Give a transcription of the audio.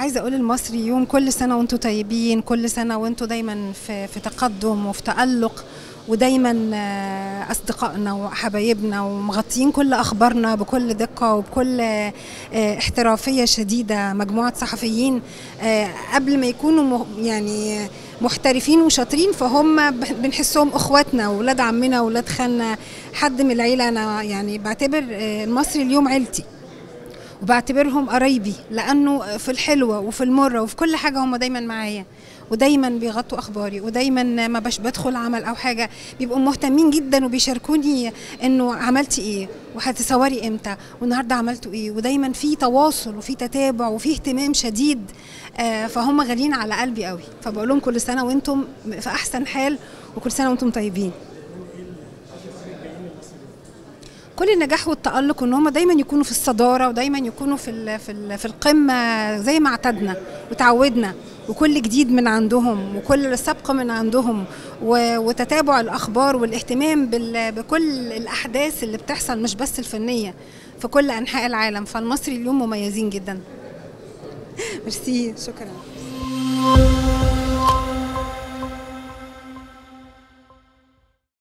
عايزه اقول المصريون كل سنه وانتم طيبين كل سنه وانتم دايما في في تقدم وفي تالق ودايما آه، اصدقائنا وحبايبنا ومغطيين كل اخبارنا بكل دقه وبكل آه، احترافيه شديده مجموعه صحفيين آه، قبل ما يكونوا م- يعني محترفين وشاطرين فهم بح- بنحسهم اخواتنا واولاد عمنا واولاد خالنا حد من العيله انا يعني بعتبر آه، المصري اليوم عيلتي وبعتبرهم قرايبي لانه في الحلوه وفي المره وفي كل حاجه هم دايما معايا ودايما بيغطوا اخباري ودايما ما باش بدخل عمل او حاجه بيبقوا مهتمين جدا وبيشاركوني انه عملتي ايه وهتصوري امتى والنهارده عملتوا ايه ودايما في تواصل وفي تتابع وفي اهتمام شديد آه، فهم غاليين على قلبي قوي فبقول لهم كل سنه وانتم في احسن حال وكل سنه وانتم طيبين كل النجاح والتألق ان هم دايما يكونوا في الصدارة ودايما يكونوا في ال في ال في القمة زي ما اعتدنا وتعودنا وكل جديد من عندهم وكل سبق من عندهم و- وتتابع الأخبار والاهتمام بال- بكل الأحداث اللي بتحصل مش بس الفنية في كل أنحاء العالم فالمصري اليوم مميزين جدا ميرسي شكرا